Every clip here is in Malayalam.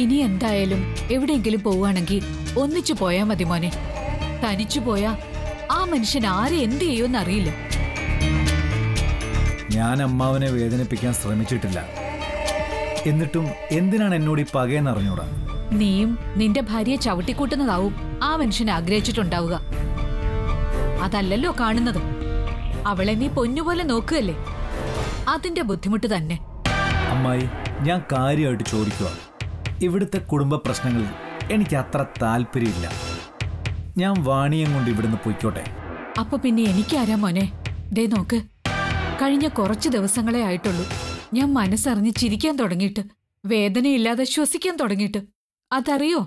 ഇനി എന്തായാലും എവിടെയെങ്കിലും പോവുകയാണെങ്കിൽ ഒന്നിച്ചു പോയാ മതി മോനെ തനിച്ചു പോയാ ആ മനുഷ്യൻ ആരെ എന്ത് ചെയ്യുമെന്ന് അറിയില്ല ഞാൻ അമ്മാവനെ വേദനിപ്പിക്കാൻ ശ്രമിച്ചിട്ടില്ല എന്നിട്ടും എന്തിനാണ് എന്നോട് ഈ പകയെന്ന് അറിഞ്ഞൂടാ നീയും നിന്റെ ഭാര്യയെ ചവിട്ടിക്കൂട്ടുന്നതാവും ആ മനുഷ്യൻ ആഗ്രഹിച്ചിട്ടുണ്ടാവുക അതല്ലല്ലോ കാണുന്നത് അവളെ നീ പൊന്നുപോലെ നോക്കുകയല്ലേ അതിന്റെ ബുദ്ധിമുട്ട് തന്നെ അമ്മായി ഞാൻ കാര്യമായിട്ട് ചോദിക്കുക ഇവിടുത്തെ കുടുംബ പ്രശ്നങ്ങളിൽ എനിക്ക് അത്ര താല്പര്യമില്ല ഞാൻ വാണിയം കൊണ്ട് ഇവിടുന്ന് പൊയ്ക്കോട്ടെ അപ്പൊ പിന്നെ എനിക്കാരാ മോനെ ദേ നോക്ക് കഴിഞ്ഞ കുറച്ച് ദിവസങ്ങളെ ആയിട്ടുള്ളൂ ഞാൻ മനസ്സറിഞ്ഞ് ചിരിക്കാൻ തുടങ്ങിയിട്ട് വേദനയില്ലാതെ ശ്വസിക്കാൻ തുടങ്ങിയിട്ട് അതറിയോ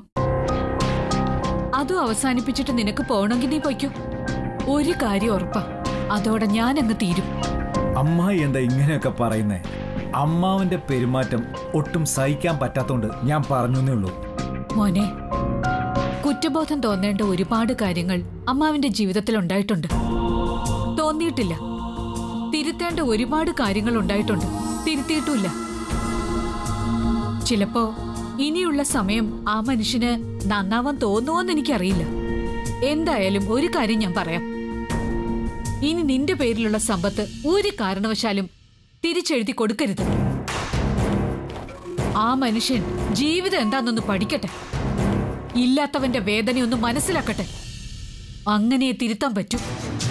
അതും അവസാനിപ്പിച്ചിട്ട് നിനക്ക് പോകണമെങ്കിൽ നീ പൊയ്ക്കോ ഒരു കാര്യം ഉറപ്പാ അതോടെ ഞാൻ അങ്ങ് തീരും അമ്മായി എന്താ ഇങ്ങനെയൊക്കെ പറയുന്നേ അമ്മാവന്റെ പെരുമാറ്റം ഒട്ടും സഹിക്കാൻ പറ്റാത്തോണ്ട് ഞാൻ പറഞ്ഞേ ഉള്ളൂ മോനെ കുറ്റബോധം തോന്നേണ്ട ഒരുപാട് കാര്യങ്ങൾ അമ്മാവിന്റെ ജീവിതത്തിൽ ഉണ്ടായിട്ടുണ്ട് തോന്നിയിട്ടില്ല തിരുത്തേണ്ട ഒരുപാട് കാര്യങ്ങൾ ഉണ്ടായിട്ടുണ്ട് തിരുത്തിയിട്ടുമില്ല ചിലപ്പോ ഇനിയുള്ള സമയം ആ മനുഷ്യന് നന്നാവാൻ തോന്നുമോന്ന് എനിക്കറിയില്ല എന്തായാലും ഒരു കാര്യം ഞാൻ പറയാം ഇനി നിന്റെ പേരിലുള്ള സമ്പത്ത് ഒരു കാരണവശാലും തിരിച്ചെഴുതി കൊടുക്കരുത് ആ മനുഷ്യൻ ജീവിതം എന്താണെന്നൊന്ന് പഠിക്കട്ടെ ഇല്ലാത്തവന്റെ വേദനയൊന്ന് മനസ്സിലാക്കട്ടെ അങ്ങനെ തിരുത്താൻ പറ്റൂ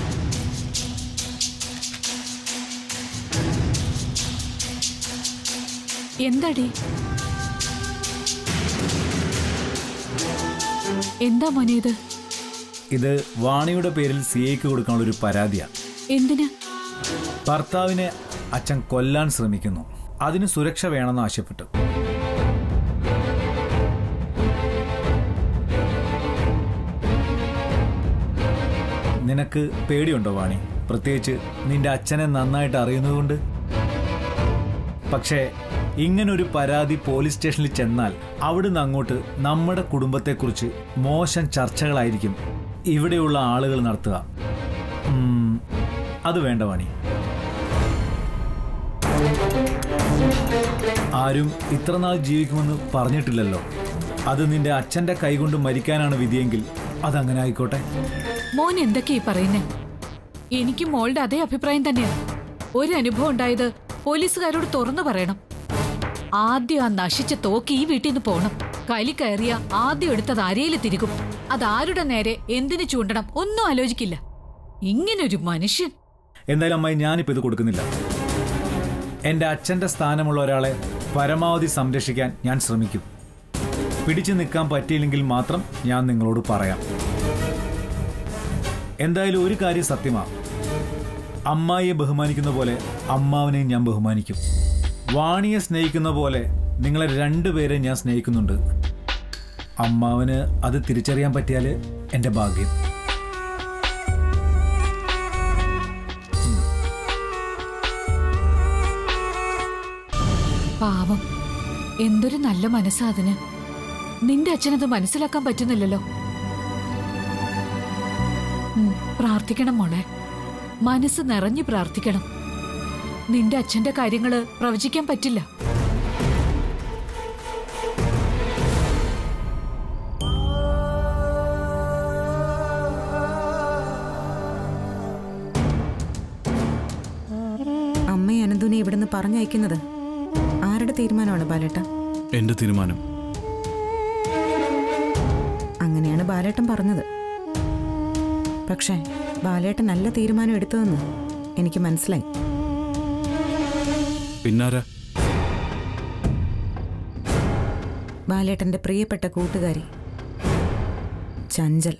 എന്താടി എന്താ മോനെ ഇത് ഇത് വാണിയുടെ പേരിൽ സി ഐക്ക് കൊടുക്കാനുള്ള ഒരു പരാതിയാണ് എന്തിനാ ഭർത്താവിനെ അച്ഛൻ കൊല്ലാൻ ശ്രമിക്കുന്നു അതിന് സുരക്ഷ വേണമെന്ന് ആവശ്യപ്പെട്ടു നിനക്ക് പേടിയുണ്ടോ വാണി പ്രത്യേകിച്ച് നിന്റെ അച്ഛനെ നന്നായിട്ട് അറിയുന്നതുകൊണ്ട് പക്ഷേ ഇങ്ങനൊരു പരാതി പോലീസ് സ്റ്റേഷനിൽ ചെന്നാൽ അവിടുന്ന് അങ്ങോട്ട് നമ്മുടെ കുടുംബത്തെക്കുറിച്ച് മോശം ചർച്ചകളായിരിക്കും ഇവിടെയുള്ള ആളുകൾ നടത്തുക ഉം, അത് വേണ്ട വാണി ആരും ഇത്രനാൾ ജീവിക്കുമെന്ന് പറഞ്ഞിട്ടില്ലല്ലോ അത് നിന്റെ അച്ഛന്റെ കൈകൊണ്ട് മരിക്കാനാണ് വിധിയെങ്കിൽ അതങ്ങനെ ആയിക്കോട്ടെ മോൻ എന്തൊക്കെയാ ഈ പറയുന്നേ എനിക്ക് മോളുടെ അതേ അഭിപ്രായം തന്നെയാ ഒരു അനുഭവം ഉണ്ടായത് പോലീസുകാരോട് തുറന്നു പറയണം ആദ്യം ആ നശിച്ച തോക്ക് ഈ വീട്ടിൽ നിന്ന് പോണം കലി കയറിയ ആദ്യം എടുത്തത് അരയിൽ തിരികും അതാരുടെ നേരെ എന്തിനു ചൂണ്ടണം ഒന്നും ആലോചിക്കില്ല ഇങ്ങനൊരു മനുഷ്യൻ എന്തായാലും അമ്മായി ഞാനിപ്പോൾ ഇത് കൊടുക്കുന്നില്ല എൻ്റെ അച്ഛൻ്റെ സ്ഥാനമുള്ള ഒരാളെ പരമാവധി സംരക്ഷിക്കാൻ ഞാൻ ശ്രമിക്കും പിടിച്ചു നിൽക്കാൻ പറ്റിയില്ലെങ്കിൽ മാത്രം ഞാൻ നിങ്ങളോട് പറയാം എന്തായാലും ഒരു കാര്യം സത്യമാണ് അമ്മായിയെ ബഹുമാനിക്കുന്ന പോലെ അമ്മാവനെയും ഞാൻ ബഹുമാനിക്കും വാണിയെ സ്നേഹിക്കുന്ന പോലെ നിങ്ങളെ രണ്ടുപേരെ ഞാൻ സ്നേഹിക്കുന്നുണ്ട് അമ്മാവന് അത് തിരിച്ചറിയാൻ പറ്റിയാൽ എൻ്റെ ഭാഗ്യം പാവം എന്തൊരു നല്ല മനസ്സാ അതിന് നിന്റെ അച്ഛനത് മനസ്സിലാക്കാൻ പറ്റുന്നില്ലല്ലോ ഉം, പ്രാർത്ഥിക്കണം മോളെ മനസ്സ് നിറഞ്ഞു പ്രാർത്ഥിക്കണം നിന്റെ അച്ഛന്റെ കാര്യങ്ങള് പ്രവചിക്കാൻ പറ്റില്ല അമ്മയെ അനന്തുനെ ഇവിടുന്ന് പറഞ്ഞയക്കുന്നത് ആരുടെ തീരുമാനമാണ് ബാലേട്ട എന്റെ തീരുമാനം അങ്ങനെയാണ് ബാലേട്ടൻ പറഞ്ഞത് പക്ഷേ ബാലേട്ടൻ നല്ല തീരുമാനം എടുത്തതെന്ന് എനിക്ക് മനസ്സിലായി പിന്നാരാ ബാലേട്ടന്റെ പ്രിയപ്പെട്ട കൂട്ടുകാരി ചഞ്ചൽ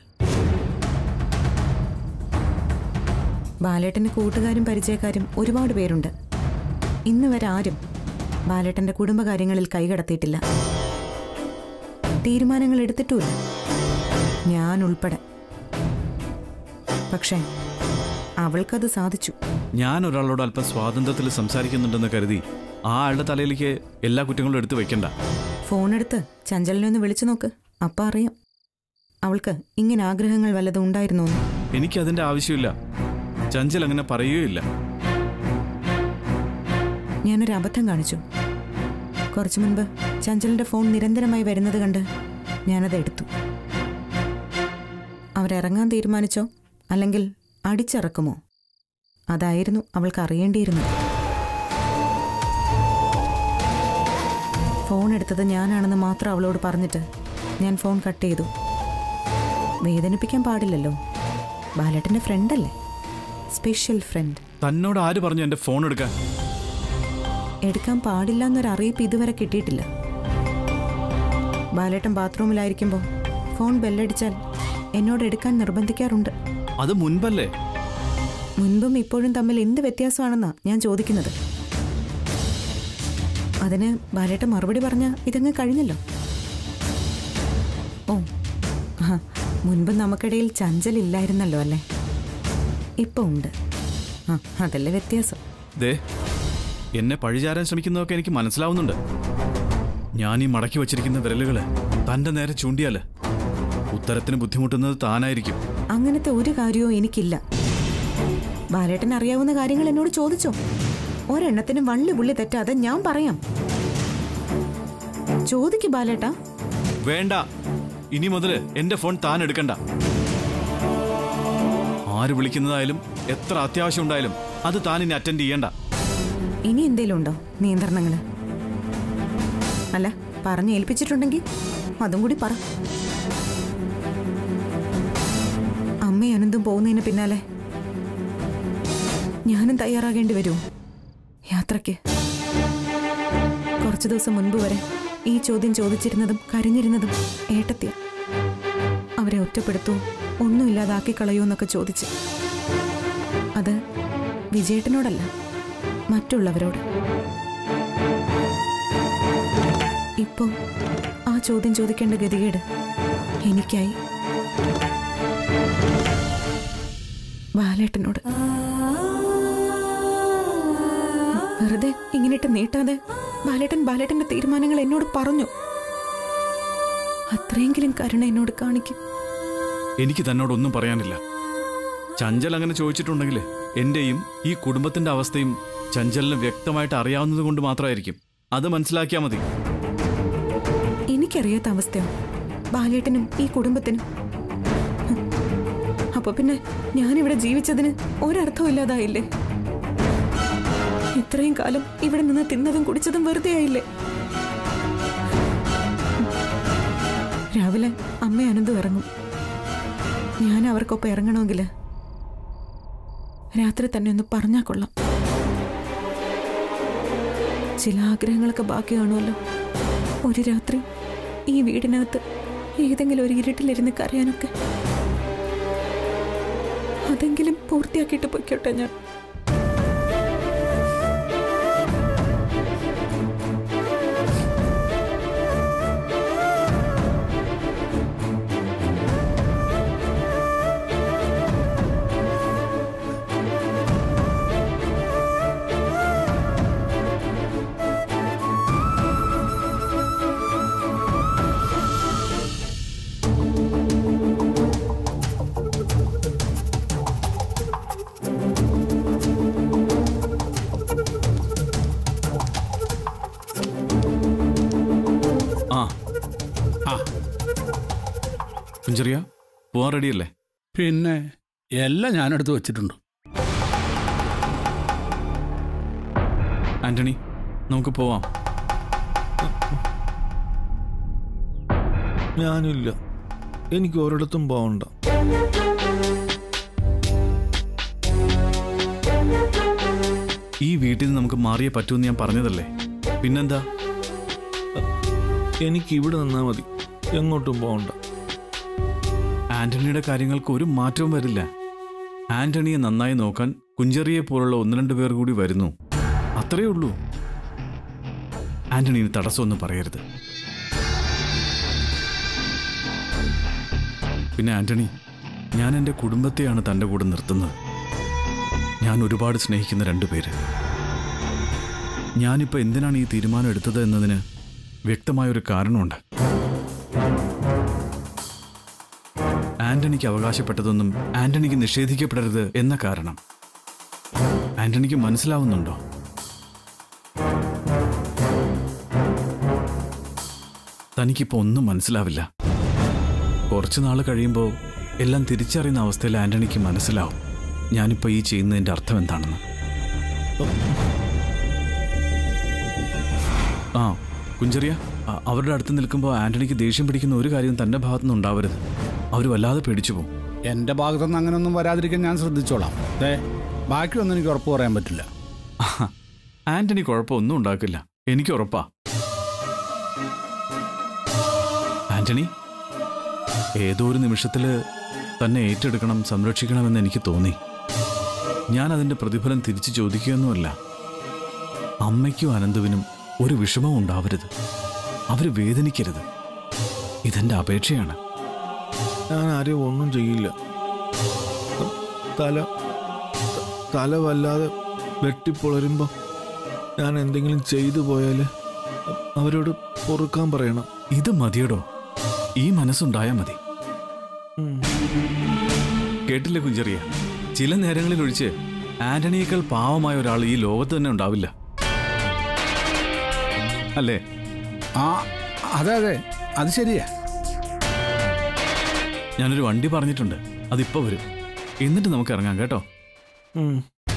ബാലേട്ടന്റെ കൂട്ടുകാരും പരിചയക്കാരും ഒരുപാട് പേരുണ്ട് ഇന്ന് വരെ ആരും ബാലേട്ടന്റെ കുടുംബകാര്യങ്ങളിൽ കൈകടത്തിയിട്ടില്ല തീരുമാനങ്ങൾ എടുത്തിട്ടുമില്ല ഞാൻ ഉൾപ്പെടെ പക്ഷേ അവൾക്കത് സാധിച്ചു ഞാൻ ഒരാളോട് അല്പം സ്വാതന്ത്ര്യത്തിൽ സംസാരിക്കുന്നുണ്ടെന്ന് കരുതി ആ ആളുടെ തലയിലേക്ക് എല്ലാ കുറ്റങ്ങളും എടുത്തു വെക്കണ്ട ഫോണെടുത്ത് ചഞ്ചലിനെ ഒന്ന് വിളിച്ചു നോക്ക് അപ്പം അറിയാം അവൾക്ക് ഇങ്ങനെ ആഗ്രഹങ്ങൾ വല്ലതും ഉണ്ടായിരുന്നോ എന്ന് എനിക്ക് അതിന്റെ ആവശ്യമില്ല ചഞ്ചൽ അങ്ങനെ പറയുകയില്ല ഞാനൊരു അബദ്ധം കാണിച്ചു കുറച്ചു മുൻപ് ചഞ്ചലിന്റെ ഫോൺ നിരന്തരമായി വരുന്നത് കണ്ട് ഞാനത് എടുത്തു അവരിറങ്ങാൻ തീരുമാനിച്ചോ അല്ലെങ്കിൽ അടിച്ചിറക്കുമോ അതായിരുന്നു അവൾക്ക് അറിയേണ്ടിയിരുന്നത് ഫോൺ എടുത്തത് ഞാനാണെന്ന് മാത്രം അവളോട് പറഞ്ഞിട്ട് ഞാൻ ഫോൺ കട്ട് ചെയ്തു വേദനിപ്പിക്കാൻ പാടില്ലല്ലോ ബാലേട്ടൻ്റെ ഫ്രണ്ടല്ലേ സ്പെഷ്യൽ ഫ്രണ്ട് തന്നോട് ആര് പറഞ്ഞു എന്റെ ഫോൺ എടുക്കാൻ എടുക്കാൻ പാടില്ല എന്നൊരു അറിയിപ്പ് ഇതുവരെ കിട്ടിയിട്ടില്ല ബാലേട്ടൻ ബാത്റൂമിലായിരിക്കുമ്പോൾ ഫോൺ ബെല്ലടിച്ചാൽ എന്നോട് എടുക്കാൻ നിർബന്ധിക്കാറുണ്ട് അത് മുൻപല്ലേ മുൻപും ഇപ്പോഴും തമ്മിൽ എന്ത് വ്യത്യാസമാണെന്നാ ഞാൻ ചോദിക്കുന്നത് അതിന് ബാലേട്ടൻ മറുപടി പറഞ്ഞ ഇതങ്ങ് കഴിഞ്ഞല്ലോ ഓ ആ, മുൻപ് നമുക്കിടയിൽ ചഞ്ചലില്ലായിരുന്നല്ലോ അല്ലേ ഇപ്പൊ ഉണ്ട് ആ അതല്ലേ വ്യത്യാസം ദേ എന്നെ പഴിചാരാൻ ശ്രമിക്കുന്നതൊക്കെ എനിക്ക് മനസ്സിലാവുന്നുണ്ട് ഞാൻ ഈ മടക്കി വച്ചിരിക്കുന്ന വിരലുകള് തന്റെ നേരെ ചൂണ്ടിയാല് ഉത്തരത്തിന് ബുദ്ധിമുട്ടുന്നത് താനായിരിക്കും അങ്ങനത്തെ ഒരു കാര്യവും എനിക്കില്ല ബാലേട്ടൻ അറിയാവുന്ന കാര്യങ്ങൾ എന്നോട് ചോദിച്ചോ ഒരെണ്ണത്തിനും വള്ളി പുള്ളി തെറ്റാതെ ഞാൻ പറയാം ചോദിക്ക് ബാലേട്ടാ വേണ്ട ഇനി മുതല് എന്റെ ഫോൺ താൻ എടുക്കണ്ട ആര് വിളിക്കുന്നതായാലും എത്ര അത്യാവശ്യം ഉണ്ടായാലും അത് താൻ ഇനി അറ്റൻഡ് ചെയ്യണ്ട ഇനി എന്തേലും ഉണ്ടോ നിയന്ത്രണങ്ങള് അല്ല പറഞ്ഞ് ഏൽപ്പിച്ചിട്ടുണ്ടെങ്കിൽ അതും കൂടി പറ അമ്മയും അനന്തും പോകുന്നതിന് പിന്നാലെ ഞാനും തയ്യാറാകേണ്ടി വരുമോ യാത്രയ്ക്ക് കുറച്ചു ദിവസം മുൻപ് വരെ ഈ ചോദ്യം ചോദിച്ചിരുന്നതും കരഞ്ഞിരുന്നതും ഏട്ടത്തിയ അവരെ ഒറ്റപ്പെടുത്തുമോ ഒന്നുമില്ലാതാക്കി കളയോ എന്നൊക്കെ ചോദിച്ച് അത് വിജയേട്ടനോടല്ല മറ്റുള്ളവരോട് ഇപ്പോ ആ ചോദ്യം ചോദിക്കേണ്ട ഗതികേട് എനിക്കായി ബാലേട്ടനോട് വെറുതെ ഇങ്ങനെയിട്ട് നീട്ടാതെ ബാലേട്ടൻ ബാലേട്ടന്റെ തീരുമാനങ്ങൾ എന്നോട് പറഞ്ഞു അത്രയെങ്കിലും കരുണ എന്നോട് കാണിക്കും എനിക്ക് തന്നോടൊന്നും പറയാനില്ല ചഞ്ചൽ അങ്ങനെ ചോദിച്ചിട്ടുണ്ടെങ്കിൽ എന്റെയും ഈ കുടുംബത്തിന്റെ അവസ്ഥയും ചഞ്ചലിന് വ്യക്തമായിട്ട് അറിയാവുന്നത് കൊണ്ട് മാത്രമായിരിക്കും അത് മനസ്സിലാക്കിയാൽ മതി എനിക്കറിയാത്ത അവസ്ഥയോ ബാലേട്ടനും ഈ കുടുംബത്തിനും ഹും. അപ്പൊ പിന്നെ ഞാനിവിടെ ജീവിച്ചതിന് ഒരർത്ഥവും ഇല്ലാതായില്ലേ ഇത്രയും കാലം ഇവിടെ നിന്ന് തിന്നതും കുടിച്ചതും വെറുതെ ആയില്ലേ രാവിലെ അമ്മ അനന്തും ഇറങ്ങും ഞാൻ അവർക്കൊപ്പം ഇറങ്ങണമെങ്കിൽ രാത്രി തന്നെ ഒന്ന് പറഞ്ഞാൽ കൊള്ളാം ചില ആഗ്രഹങ്ങളൊക്കെ ബാക്കി കാണുമല്ലോ ഒരു രാത്രി ഈ വീടിനകത്ത് ഏതെങ്കിലും ഒരു ഇരുട്ടിലിരുന്ന് കരയാനൊക്കെ അതെങ്കിലും പൂർത്തിയാക്കിയിട്ട് പൊയ്ക്കോട്ടെ ഞാൻ ആ ആ കുഞ്ചറിയ പോവാൻ റെഡിയല്ലേ പിന്നെ എല്ലാം ഞാനെടുത്ത് വെച്ചിട്ടുണ്ട് ആന്റണി നമുക്ക് പോവാം ഞാനില്ല എനിക്ക് ഒരിടത്തും പോകണ്ട ഈ വീട്ടിൽ നിന്ന് നമുക്ക് മാറിയേ പറ്റൂന്ന് ഞാൻ പറഞ്ഞതല്ലേ പിന്നെന്താ എനിക്ക് ഇവിടെ നിന്നാൽ മതി എങ്ങോട്ടും പോകണ്ട ആന്റണിയുടെ കാര്യങ്ങൾക്ക് ഒരു മാറ്റവും വരില്ല ആന്റണിയെ നന്നായി നോക്കാൻ കുഞ്ചറിയെ പോലുള്ള ഒന്ന് രണ്ട് പേർ കൂടി വരുന്നു അത്രേ ഉള്ളൂ ആന്റണിന് തടസ്സമൊന്നും പറയരുത് പിന്നെ ആന്റണി ഞാൻ എൻ്റെ കുടുംബത്തെയാണ് തൻ്റെ കൂടെ നിർത്തുന്നത് ഞാൻ ഒരുപാട് സ്നേഹിക്കുന്ന രണ്ടുപേര് ഞാനിപ്പോൾ എന്തിനാണ് ഈ തീരുമാനം എടുത്തത് എന്നതിന് വ്യക്തമായൊരു കാരണമുണ്ട് ആന്റണിക്ക് അവകാശപ്പെട്ടതൊന്നും ആന്റണിക്ക് നിഷേധിക്കപ്പെടരുത് എന്ന കാരണം ആന്റണിക്ക് മനസ്സിലാവുന്നുണ്ടോ തനിക്കിപ്പോൾ ഒന്നും മനസ്സിലാവില്ല കുറച്ചു നാൾ കഴിയുമ്പോൾ എല്ലാം തിരിച്ചറിയുന്ന അവസ്ഥയിൽ ആന്റണിക്ക് മനസ്സിലാവും ഞാനിപ്പോൾ ഈ ചെയ്യുന്നതിൻ്റെ അർത്ഥം എന്താണെന്ന് ആ കുഞ്ചറിയ അ- അവരുടെ അടുത്ത് നിൽക്കുമ്പോൾ ആന്റണിക്ക് ദേഷ്യം പിടിക്കുന്ന ഒരു കാര്യം തൻ്റെ ഭാഗത്തുനിന്ന് ഉണ്ടാവരുത് അവർ വല്ലാതെ പേടിച്ചു പോകും എൻ്റെ ഭാഗത്തുനിന്ന് അങ്ങനെയൊന്നും വരാതിരിക്കാൻ ഞാൻ ശ്രദ്ധിച്ചോളാം ദേ ബാക്കിയൊന്നും എനിക്ക് ഉറപ്പ് പറയാൻ പറ്റില്ല ആന്റണി കുഴപ്പമൊന്നും ഉണ്ടാക്കില്ല എനിക്ക് ഉറപ്പാ ആന്റണി ഏതോ ഒരു നിമിഷത്തിൽ തന്നെ ഏറ്റെടുക്കണം സംരക്ഷിക്കണമെന്ന് എനിക്ക് തോന്നി ഞാൻ അതിന്റെ പ്രതിഫലം തിരിച്ചു ചോദിക്കുകയൊന്നുമല്ല അമ്മയ്ക്കും അനന്തുവിനും ഒരു വിഷമവും ഉണ്ടാവരുത് അവര് വേദനിക്കരുത് ഇതെന്റെ അപേക്ഷയാണ് ഞാൻ ആരെയും ഒന്നും ചെയ്യില്ല തല തല വല്ലാതെ വെട്ടിപ്പൊളരുമ്പോൾ ഞാൻ എന്തെങ്കിലും ചെയ്തു പോയാൽ അവരോട് പൊറുക്കാൻ പറയണം ഇത് മതിയടോ ഈ മനസ്സുണ്ടായാൽ മതി കേട്ടില്ലേ കുഞ്ചറിയ ചില നേരങ്ങളിൽ ഒഴിച്ച് ആന്റണിയേക്കാൾ പാവമായ ഒരാൾ ഈ ലോകത്ത് തന്നെ ഉണ്ടാവില്ല അല്ലേ ആ അതെ അതെ അത് ശരിയാ ഞാനൊരു വണ്ടി പറഞ്ഞിട്ടുണ്ട് അതിപ്പോ വരും എന്നിട്ട് നമുക്ക് ഇറങ്ങാം കേട്ടോ ഉം.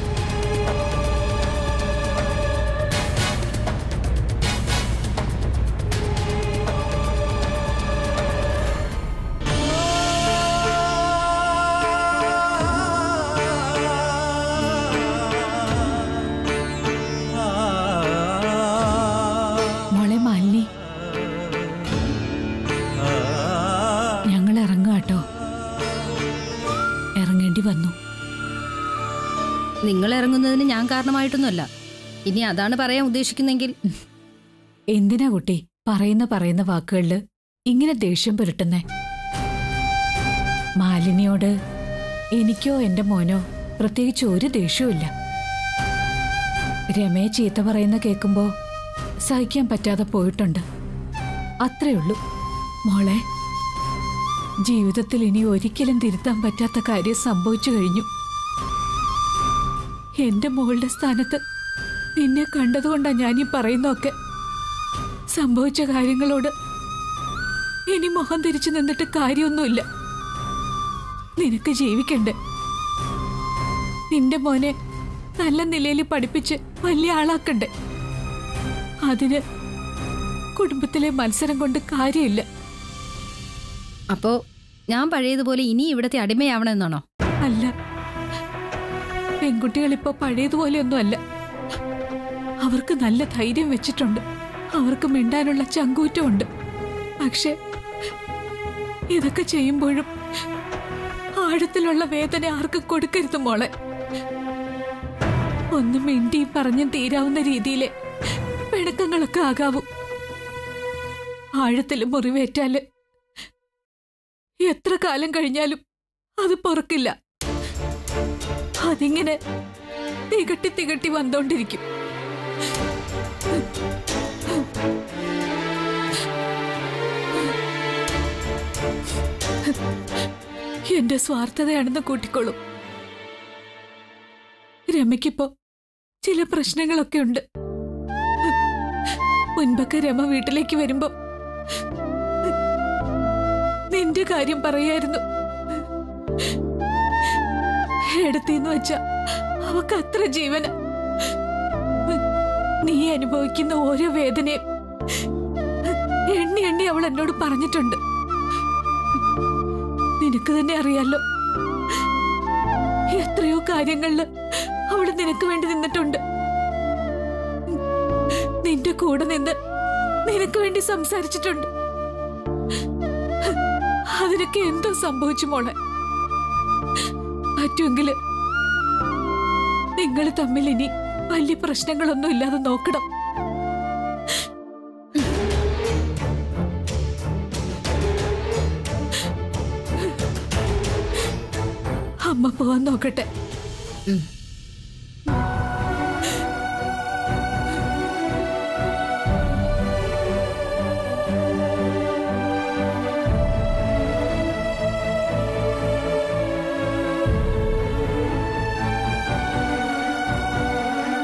മോളെ മാലിനി ഞങ്ങൾ ഇറങ്ങുക കേട്ടോ ഇറങ്ങേണ്ടി വന്നു നിങ്ങൾ ഇറങ്ങുന്നതിന് ഞാൻ കാരണമായിട്ടൊന്നുമല്ല ഇനി അതാണ് പറയാൻ ഉദ്ദേശിക്കുന്നെങ്കിൽ എന്തിനാ കുട്ടി പറയുന്ന പറയുന്ന വാക്കുകളില് ഇങ്ങനെ ദേഷ്യം പുരട്ടുന്നേ മാലിനിയോട് എനിക്കോ എന്റെ മോനോ പ്രത്യേകിച്ച് ഒരു ദേഷ്യവുമില്ല രമയെ ചീത്ത പറയുന്ന കേൾക്കുമ്പോ സഹിക്കാൻ പറ്റാതെ പോയിട്ടുണ്ട് അത്രേ ഉള്ളൂ മോളെ ജീവിതത്തിൽ ഇനി ഒരിക്കലും തിരുത്താൻ പറ്റാത്ത കാര്യം സംഭവിച്ചു കഴിഞ്ഞു എന്റെ മോളുടെ സ്ഥാനത്ത് നിന്നെ കണ്ടതുകൊണ്ടാ ഞാനീ പറയുന്നൊക്കെ സംഭവിച്ച കാര്യങ്ങളോട് ഇനി മുഖം തിരിച്ചു നിന്നിട്ട് കാര്യമൊന്നുമില്ല നിനക്ക് ജീവിക്കണ്ടേ നിന്റെ മോനെ നല്ല നിലയിൽ പഠിപ്പിച്ച് വലിയ ആളാക്കണ്ടേ അതിന് കുടുംബത്തിലെ മത്സരം കൊണ്ട് കാര്യമില്ല അപ്പോ ഞാൻ പഴയതുപോലെ ഇനി ഇവിടത്തെ അടിമയാവണമെന്നാണോ അല്ല പെൺകുട്ടികൾ ഇപ്പൊ പഴയതുപോലെയൊന്നും അല്ല അവർക്ക് നല്ല ധൈര്യം വെച്ചിട്ടുണ്ട് അവർക്ക് മിണ്ടാനുള്ള ചങ്കൂറ്റമുണ്ട് പക്ഷെ ഇതൊക്കെ ചെയ്യുമ്പോഴും ആഴത്തിലുള്ള വേദന ആർക്കും കൊടുക്കരുത് മോളെ ഒന്ന് മിണ്ടി പറഞ്ഞും തീരാവുന്ന രീതിയിലെ പിണക്കങ്ങളൊക്കെ ആകാവൂ ആഴത്തിൽ മുറിവേറ്റാല് എത്ര കാലം കഴിഞ്ഞാലും അത് പൊറുക്കില്ല അതിങ്ങനെ തികട്ടി തികട്ടി വന്നോണ്ടിരിക്കും എന്റെ സ്വാർത്ഥതയാണെന്ന് കൂട്ടിക്കോളും രമയ്ക്കിപ്പോ ചില പ്രശ്നങ്ങളൊക്കെ ഉണ്ട് മുൻപൊക്കെ രമ വീട്ടിലേക്ക് വരുമ്പോ നിന്റെ കാര്യം പറയായിരുന്നു എടുത്തിന്ന് വെച്ച അവക്ക് അത്ര ജീവന നീ അനുഭവിക്കുന്ന ഓരോ വേദനയും എണ്ണി എണ്ണി അവൾ എന്നോട് പറഞ്ഞിട്ടുണ്ട് നിനക്ക് തന്നെ അറിയാലോ എത്രയോ കാര്യങ്ങളില് അവള് നിനക്ക് വേണ്ടി നിന്നിട്ടുണ്ട് നിന്റെ കൂടെ നിന്ന് നിനക്ക് വേണ്ടി സംസാരിച്ചിട്ടുണ്ട് അതിനൊക്കെ എന്തോ സംഭവിച്ചു മോളെ പറ്റുമെങ്കില് നിങ്ങൾ തമ്മിൽ ഇനി വലിയ പ്രശ്നങ്ങളൊന്നും ഇല്ലാതെ നോക്കണം അമ്മ പോവാൻ നോക്കട്ടെ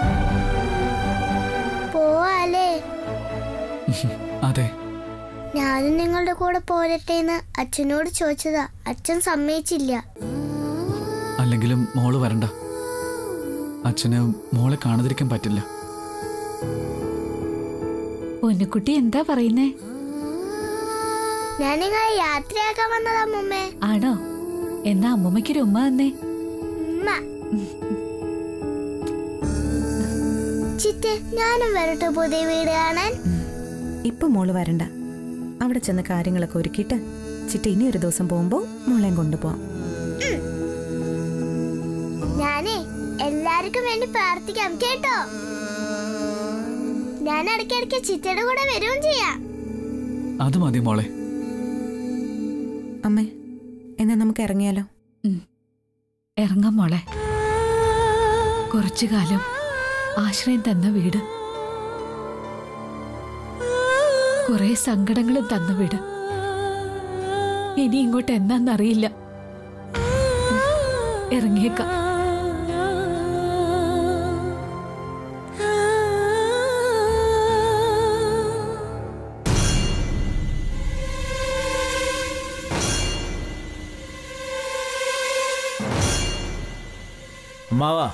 പോവാലേ അതെ ഞാൻ ഞാനും നിങ്ങളുടെ കൂടെ പോരട്ടേന്ന് അച്ഛനോട് ചോദിച്ചതാ അച്ഛൻ സമ്മതിച്ചില്ല അല്ലെങ്കിലും മോള് വരണ്ട അച്ഛന് മോളെ കാണാതിരിക്കാൻ പറ്റില്ല പൊന്നുക്കുട്ടി എന്താ പറയുന്നേ ഞാൻ നിങ്ങളെ യാത്രയാക്കാൻ വന്നതാ മുമ്മേ ആണോ എന്നാ അമ്മൂമ്മയ്ക്കൊരു ഉമ്മ തന്നേ ഉമ്മ ചിറ്റ് ഞാനും വരട്ടെ പുതിയ വീട് കാണാൻ ഇപ്പൊ മോള് വരണ്ട അവിടെ ചെന്ന് കാര്യങ്ങളൊക്കെ ഒരുക്കിയിട്ട് ചിറ്റ ഇനി ഒരു ദിവസം പോകുമ്പോ മോളെയും കൊണ്ടുപോവാം ഞാനേ എല്ലാവർക്കും വേണ്ടി പ്രാർത്ഥിക്കാം കേട്ടോ ഞാൻ ഇടയ്ക്കിടയ്ക്ക് ചിറ്റയുടെ കൂടെ വരികയും ചെയ്യാം അത് മതി മോളെ അമ്മേ എന്നാ നമുക്ക് ഇറങ്ങിയാലോ ഇറങ്ങാം മോളെ കുറച്ചു കാലം ആശ്രയം തന്ന വീട് കുറെ സങ്കടങ്ങളും തന്ന വീട് ഇനി ഇങ്ങോട്ട് എന്നാന്നറിയില്ല ഇറങ്ങിയേക്കാം അമ്മാവാ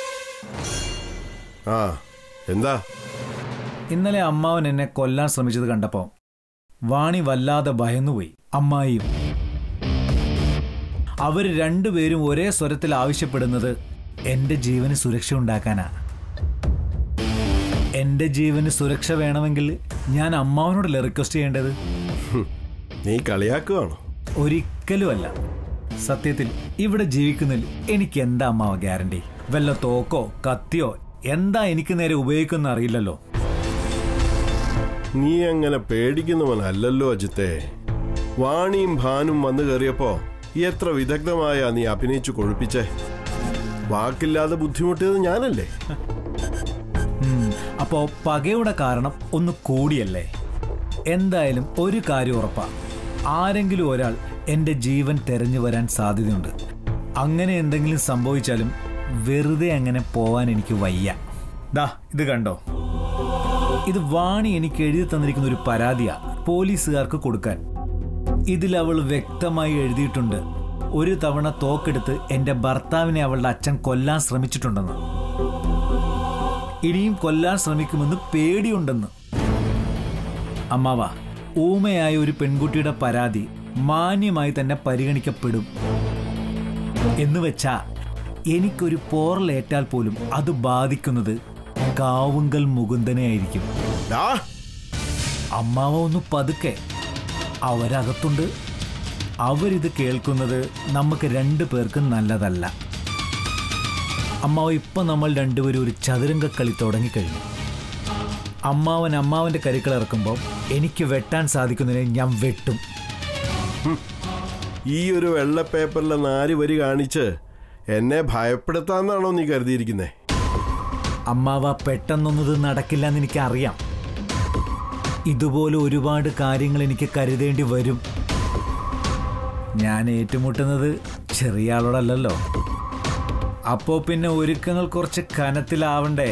ആ എന്താ ഇന്നലെ അമ്മാവൻ എന്നെ കൊല്ലാൻ ശ്രമിച്ചത് കണ്ടപ്പോ വാണി വല്ലാതെ ഭയന്നുപോയി അമ്മായിയും അവർ രണ്ടുപേരും ഒരേ സ്വരത്തിൽ ആവശ്യപ്പെടുന്നത് എന്റെ ജീവന് സുരക്ഷ ഉണ്ടാക്കാനാ എന്റെ ജീവന് സുരക്ഷ വേണമെങ്കിൽ ഞാൻ അമ്മാവനോടല്ലേ റിക്വസ്റ്റ് ചെയ്യേണ്ടത് നീ കളിയാക്കുവാണോ ഒരിക്കലുമല്ല സത്യത്തിൽ ഇവിടെ ജീവിക്കുന്നതിൽ എനിക്ക് എന്താ അമ്മാവ ഗ്യാരണ്ടി വല്ല തോക്കോ കത്തിയോ എന്താ എനിക്ക് നേരെ ഉപയോഗിക്കുന്ന അറിയില്ലല്ലോ നീ അങ്ങനെ പേടിക്കുന്നവനല്ലല്ലോ അജിത്തെ വാണിയും ഭാനും വന്നു കയറിയപ്പോ എത്ര വിദഗ്ധമായാ നീ അഭിനയിച്ചു കൊഴുപ്പിച്ചേ വാക്കില്ലാതെ ബുദ്ധിമുട്ടിയത് ഞാനല്ലേ ഉം, അപ്പോ പകയുടെ കാരണം ഒന്ന് കൂടിയല്ലേ എന്തായാലും ഒരു കാര്യം ഉറപ്പാ ആരെങ്കിലും ഒരാൾ എന്റെ ജീവൻ തെരഞ്ഞു വരാൻ സാധ്യതയുണ്ട് അങ്ങനെ എന്തെങ്കിലും സംഭവിച്ചാലും വെറുതെ അങ്ങനെ പോവാൻ എനിക്ക് വയ്യ ദാ ഇത് കണ്ടോ ഇത് വാണി എനിക്ക് എഴുതി തന്നിരിക്കുന്ന ഒരു പരാതിയാ പോലീസുകാർക്ക് കൊടുക്കാൻ ഇതിൽ അവൾ വ്യക്തമായി എഴുതിയിട്ടുണ്ട് ഒരു തവണ തോക്കെടുത്ത് എന്റെ ഭർത്താവിനെ അവളുടെ അച്ഛൻ കൊല്ലാൻ ശ്രമിച്ചിട്ടുണ്ടെന്ന് ഇനിയും കൊല്ലാൻ ശ്രമിക്കുമെന്ന് പേടിയുണ്ടെന്ന് അമ്മാവ ഊമയായ ഒരു പെൺകുട്ടിയുടെ പരാതി മാന്യമായി തന്നെ പരിഗണിക്കപ്പെടും എന്ന് വെച്ചാ എനിക്കൊരു പോറലേറ്റാൽ പോലും അത് ബാധിക്കുന്നത് കാവുങ്കൽ മുകുന്ദനെ ആയിരിക്കും ഡാ അമ്മാവ ഒന്ന് പതുക്കെ അവരകത്തുണ്ട് അവരിത് കേൾക്കുന്നത് നമുക്ക് രണ്ടു പേർക്കും നല്ലതല്ല അമ്മാവ് ഇപ്പൊ നമ്മൾ രണ്ടുപേരും ഒരു ചതുരംഗ കളി തുടങ്ങിക്കഴിഞ്ഞു അമ്മാവൻ അമ്മാവന്റെ കരുക്കൾ ഇറക്കുമ്പോൾ എനിക്ക് വെട്ടാൻ സാധിക്കുന്നതിനെ ഞാൻ വെട്ടും ഈ ഒരു വെള്ള പേപ്പറിലെ നാല് വരി കാണിച്ച് എന്നെ ഭയപ്പെടുത്താന്നാണോ നീ കരുതിയിരിക്കുന്നേ അമ്മാവ പെട്ടെന്നൊന്നും ഇത് നടക്കില്ല എന്ന് എനിക്ക് അറിയാം ഇതുപോലെ ഒരുപാട് കാര്യങ്ങൾ എനിക്ക് കരുതേണ്ടി വരും ഞാൻ ഏറ്റുമുട്ടുന്നത് ചെറിയ ആളോടല്ലല്ലോ അപ്പോ പിന്നെ ഒരുക്കങ്ങൾ കുറച്ച് കനത്തിലാവണ്ടേ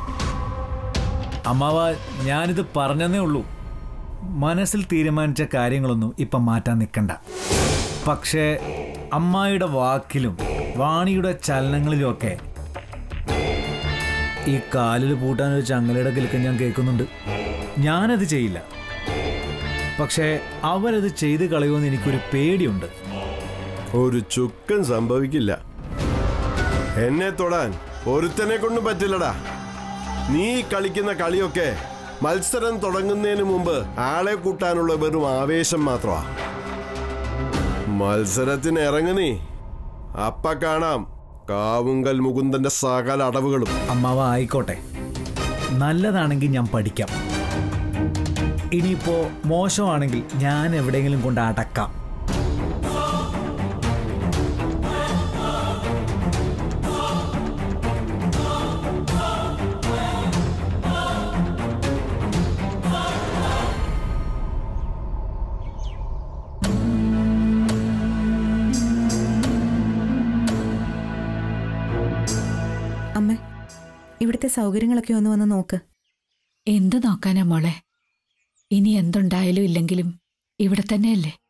അമ്മാവ ഞാനിത് പറഞ്ഞതേ ഉള്ളൂ മനസ്സിൽ തീരുമാനിച്ച കാര്യങ്ങളൊന്നും ഇപ്പം മാറ്റാൻ നിൽക്കണ്ട പക്ഷേ അമ്മായിയുടെ വാക്കിലും വാണിയുടെ ചലനങ്ങളിലുമൊക്കെ ഈ കാലിൽ പൂട്ടാൻ ഒരു ചങ്ങലയുടെ കിലുക്കം ഞാൻ കേൾക്കുന്നുണ്ട് ഞാനത് ചെയ്യില്ല പക്ഷേ അവരത് ചെയ്ത് കളയുമെന്ന് എനിക്കൊരു പേടിയുണ്ട് ഒരു ചുക്കൻ സംഭവിക്കില്ല എന്നെ തൊടാൻ ഒരുത്തനെ കൊണ്ടും പറ്റില്ലടാ നീ കളിക്കുന്ന കളിയൊക്കെ മത്സരം തുടങ്ങുന്നതിന് മുമ്പ് ആളെ കൂട്ടാനുള്ള വെറും ആവേശം മാത്രമാ മത്സരത്തിന് ഇറങ്ങു നീ അപ്പ കാണാം കാവുങ്കൽ മുകുന്ദന്റെ സകല അടവുകളും അമ്മാവ ആയിക്കോട്ടെ നല്ലതാണെങ്കിൽ ഞാൻ പഠിക്കാം ഇനിയിപ്പോ മോശമാണെങ്കിൽ ഞാൻ എവിടെയെങ്കിലും കൊണ്ട് അടക്കാം അമ്മ ഇവിടുത്തെ സൗകര്യങ്ങളൊക്കെ ഒന്ന് വന്ന് നോക്ക് എന്ത് നോക്കാനാ മോളെ ഇനി എന്തുണ്ടായാലും ഇല്ലെങ്കിലും ഇവിടെ തന്നെയല്ലേ